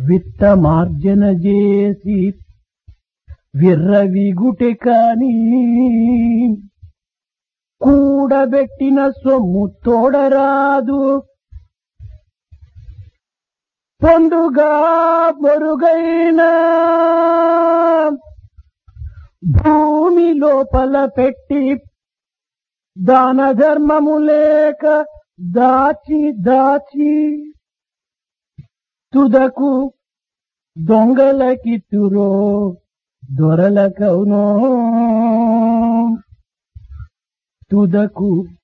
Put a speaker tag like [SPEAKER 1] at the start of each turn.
[SPEAKER 1] విత్తమార్జన చేసి విర్రవిగుటె కాని కూడబెట్టిన సొమ్ము తోడరాదు పొందుగా బొరుగైన భూమి లోపల పెట్టి దాన ధర్మము లేక దాచి దాచి తుదకు దొంగలకిత్తురో దొరలకవునో తుదకు